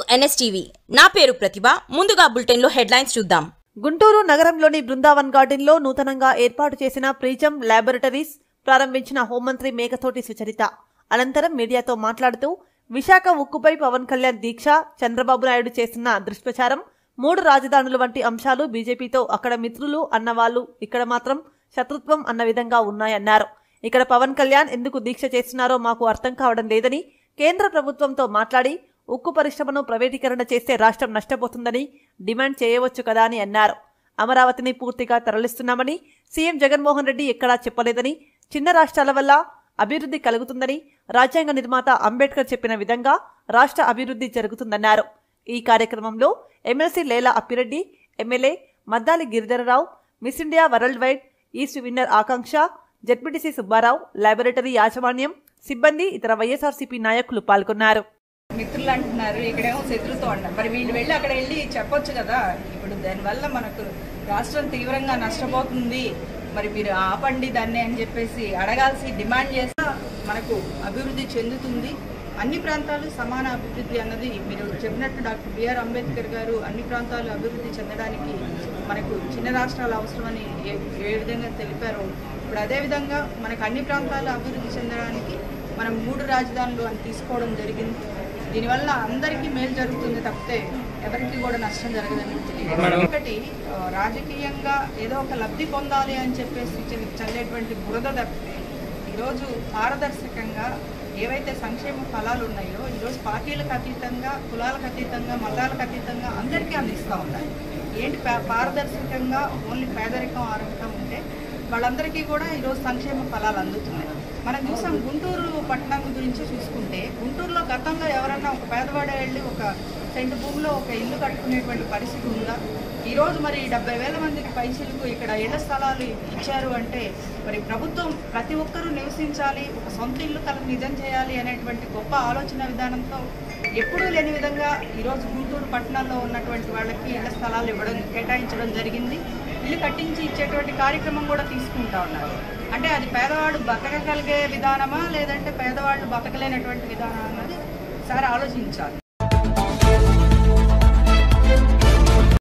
NSTV నా పేరు ప్రతిభ ముందుగా బులెటిన్లో హెడ్లైన్స్ చూద్దాం గుంటూరు నగరంలోని బృందావన్ గార్డెన్లో నూతనంగా ఏర్పాటు చేసిన ప్రీజం ల్యాబొరేటరీస్ ప్రారంభించిన హోంమంత్రి మేకతోటి సుచరిత అనంతరం మీడియాతో మాట్లాడుతూ విశాఖ ఉక్కుపై పవన్ కళ్యాణ్ దీక్ష చంద్రబాబు నాయుడు చేస్తున్న దుష్ప్రచారం మూడు రాజధానులు వంటి అంశాలు బీజేపీతో అక్కడ మిత్రులు అన్నవాళ్లు ఇక్కడ మాత్రం శత్రుత్వం అన్న విధంగా ఉన్నాయన్నారు ఇక్కడ పవన్ కళ్యాణ్ ఎందుకు దీక్ష చేస్తున్నారో మాకు అర్థం కావడం లేదని కేంద్ర ప్రభుత్వంతో మాట్లాడి ఉక్కు పరిశ్రమను ప్రైవేటీకరణ చేస్తే రాష్ట్రం నష్టపోతుందని డిమాండ్ చేయవచ్చు కదా అని అన్నారు అమరావతిని పూర్తిగా తరలిస్తున్నామని సీఎం జగన్మోహన్ రెడ్డి ఎక్కడా చెప్పలేదని చిన్న రాష్ట్రాల వల్ల అభివృద్ధి కలుగుతుందని రాజ్యాంగ నిర్మాత అంబేద్కర్ చెప్పిన విధంగా రాష్ట్ర అభివృద్ధి జరుగుతుందన్నారు ఈ కార్యక్రమంలో MLC Lela Appireddy MLA Maddali Giridhararao Miss India world wide east winner Akanksha ZPTC Subbarao laboratory యాజమాన్యం సిబ్బంది ఇతర వైఎస్ఆర్సీపీ నాయకులు పాల్గొన్నారు మిత్రులు అంటున్నారు ఇక్కడేమో శత్రుత్వం అంటారు మరి వీళ్ళు వెళ్ళి అక్కడ వెళ్ళి చెప్పొచ్చు కదా ఇప్పుడు దానివల్ల మనకు రాష్ట్రం తీవ్రంగా నష్టపోతుంది మరి మీరు ఆపండి దాన్ని అని చెప్పేసి అడగాల్సి డిమాండ్ చేస్తే మనకు అభివృద్ధి చెందుతుంది అన్ని ప్రాంతాలు సమాన అభివృద్ధి అన్నది మీరు చెప్పినట్టు డాక్టర్ బిఆర్ అంబేద్కర్ గారు అన్ని ప్రాంతాలు అభివృద్ధి చెందడానికి మనకు చిన్న రాష్ట్రాలు అవసరమని ఏ ఏ విధంగా తెలిపారో ఇప్పుడు అదేవిధంగా మనకు అన్ని ప్రాంతాలు అభివృద్ధి చెందడానికి మనం మూడు రాజధానులు అని తీసుకోవడం జరిగింది దీనివల్ల అందరికీ మేలు జరుగుతుంది తప్పితే ఎవరికి కూడా నష్టం జరగదని తెలియదు ఒకటి ఆ, రాజకీయంగా ఏదో ఒక లబ్ధి పొందాలి అని చెప్పేసి చల్- చల్లేటువంటి బురద తప్పితే ఈరోజు పారదర్శకంగా ఏవైతే సంక్షేమ ఫలాలు ఉన్నాయో ఈరోజు పార్టీలకు అతీతంగా కులాలకు అతీతంగా మతాలకు అతీతంగా అందరికీ అందిస్తూ ఉన్నారు ఏంటి పా- పారదర్శకంగా ఓన్లీ పేదరికం ఆరోగ్యం ఉంటే వాళ్ళందరికీ కూడా ఈరోజు సంక్షేమ ఫలాలు అందుతున్నాయి మనం చూసాం గుంటూరు పట్టణం గురించి చూసుకుంటే గుంటూరులో గతంలో ఎవరన్నా ఒక పేదవాడే వెళ్ళి ఒక సెంటు భూమిలో ఒక ఇల్లు కట్టుకునేటువంటి పరిస్థితి ఉందా ఈరోజు మరి డెబ్బై వేల మందికి పైసలకు ఇక్కడ ఇళ్ల స్థలాలు ఇచ్చారు అంటే మరి ప్రభుత్వం ప్రతి ఒక్కరూ నివసించాలి ఒక సొంత ఇల్లు కల నిజం చేయాలి అనేటువంటి గొప్ప ఆలోచన విధానంతో ఎప్పుడూ లేని విధంగా ఈరోజు గుంటూరు పట్టణంలో ఉన్నటువంటి వాళ్ళకి ఇళ్ల స్థలాలు ఇవ్వడం కేటాయించడం జరిగింది ఇల్లు కట్టించి ఇచ్చేటువంటి కార్యక్రమం కూడా తీసుకుంటా ఉన్నారు అంటే అది పేదవాడు బతకగలిగే విధానమా లేదంటే పేదవాళ్ళు బతకలేనటువంటి విధానం అన్నది సార్ ఆలోచించాలి